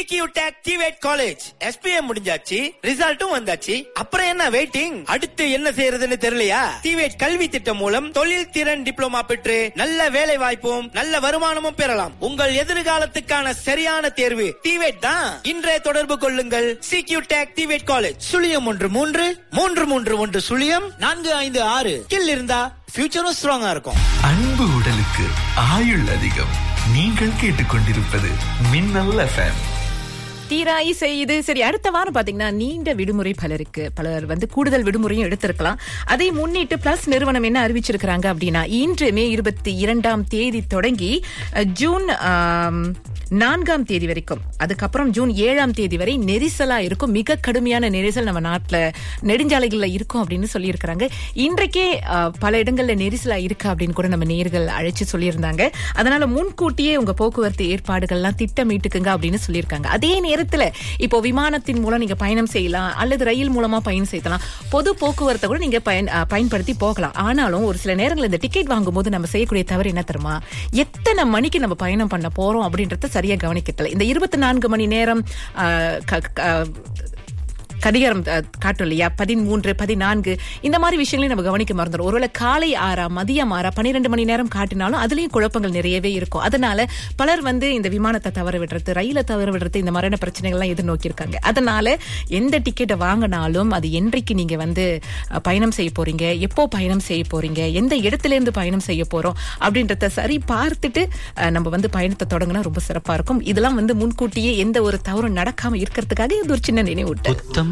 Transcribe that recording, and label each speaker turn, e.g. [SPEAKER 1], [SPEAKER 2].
[SPEAKER 1] சிக்யூ டேக் டிவேட் காலேஜ் எஸ்பிஎம் முடிஞ்சாச்சு ரிசல்ட்டும் வந்தாச்சு அப்புறம் என்ன வெயிட்டிங் அடுத்து என்ன செய்யறதுன்னு தெரியலையா டிவேட் கல்வி திட்டம் மூலம் தொழில் திறன் டிப்ளமா பெற்று நல்ல வேலை வாய்ப்பும் நல்ல வருமானமும் பெறலாம் உங்கள் எதிர்காலத்துக்கான சரியான தேர்வு டிவேட் தான் இன்றைய தொடர்பு கொள்ளுங்கள் சிக்யூ டேக் டிவேட் காலேஜ் சுழியம் ஒன்று மூன்று மூன்று மூன்று ஒன்று சுழியம் நான்கு ஐந்து ஆறு கில் இருந்தா ஃபியூச்சரும் ஸ்ட்ராங்கா இருக்கும்
[SPEAKER 2] அன்பு உடலுக்கு ஆயுள் அதிகம் நீங்கள் கேட்டுக்கொண்டிருப்பது மின்னல் எஃப்எம்
[SPEAKER 3] தீராய் செய்து சரி அடுத்த வாரம் பாத்தீங்கன்னா நீண்ட விடுமுறை பலருக்கு பலர் வந்து கூடுதல் விடுமுறையும் எடுத்திருக்கலாம் அதை முன்னிட்டு பிளஸ் நிறுவனம் என்ன அறிவிச்சிருக்கிறாங்க அப்படின்னா இன்று மே இருபத்தி இரண்டாம் தேதி தொடங்கி அஹ், ஜூன் ஆம், நான்காம் தேதி வரைக்கும் அதுக்கப்புறம் ஜூன் ஏழாம் தேதி வரை நெரிசலா இருக்கும் மிக கடுமையான நெரிசல் நம்ம நாட்டுல நெடுஞ்சாலைகள்ல இருக்கும் அப்படின்னு சொல்லியிருக்கிறாங்க இன்றைக்கே அஹ், பல இடங்கள்ல நெரிசலா இருக்கு அப்படின்னு கூட நம்ம நேர்கள் அழைச்சு சொல்லியிருந்தாங்க அதனால முன்கூட்டியே உங்க போக்குவரத்து ஏற்பாடுகள்லாம் திட்டமிட்டுக்குங்க அப்படின்னு சொல்லியிருக்காங்க அதே நேரத்துல இப்போ விமானத்தின் மூலம் நீங்க பயணம் செய்யலாம் அல்லது ரயில் மூலமா பயணம் செய்யலாம் பொது போக்குவரத்தை கூட நீங்க பயன் அஹ், பயன்படுத்தி போகலாம் ஆனாலும் ஒரு சில நேரங்கள் இந்த டிக்கெட் வாங்கும்போது நம்ம செய்யக்கூடிய தவறு என்ன தெரியுமா எத்தனை மணிக்கு நம்ம பயணம் பண்ண போறோம் அப்படின்றத சரியா கவனிக்கல இந்த இருபத்தி நான்கு மணி நேரம் அஹ், க- க- கடிகாரம் அஹ், காட்டும் இல்லையா பதிமூன்று பதினான்கு இந்த மாதிரி விஷயங்களையும் நம்ம கவனிக்க மறந்துடும் ஒருவேளை காலை ஆறா மதியம் ஆறா பன்னிரெண்டு மணி நேரம் காட்டினாலும் அதுலயும் குழப்பங்கள் நிறையவே இருக்கும் அதனால பலர் வந்து இந்த விமானத்தை தவற விடுறது ரயிலை தவற விடுறது இந்த மாதிரியான பிரச்சனைகள்லாம் எதிர்நோக்கி இருக்காங்க அதனால எந்த டிக்கெட்டை வாங்கினாலும் அது என்றைக்கு நீங்க வந்து அஹ், பயணம் செய்ய போறீங்க எப்போ பயணம் செய்ய போறீங்க எந்த இடத்துல இருந்து பயணம் செய்ய போறோம் அப்படின்றத சரி பார்த்துட்டு அஹ், நம்ம வந்து பயணத்தை தொடங்கினா ரொம்ப சிறப்பா இருக்கும் இதெல்லாம் வந்து முன்கூட்டியே எந்த ஒரு தவறும் நடக்காம இருக்கிறதுக்காக இது ஒரு சின்ன நினைவூட்டல்
[SPEAKER 2] புத்தம்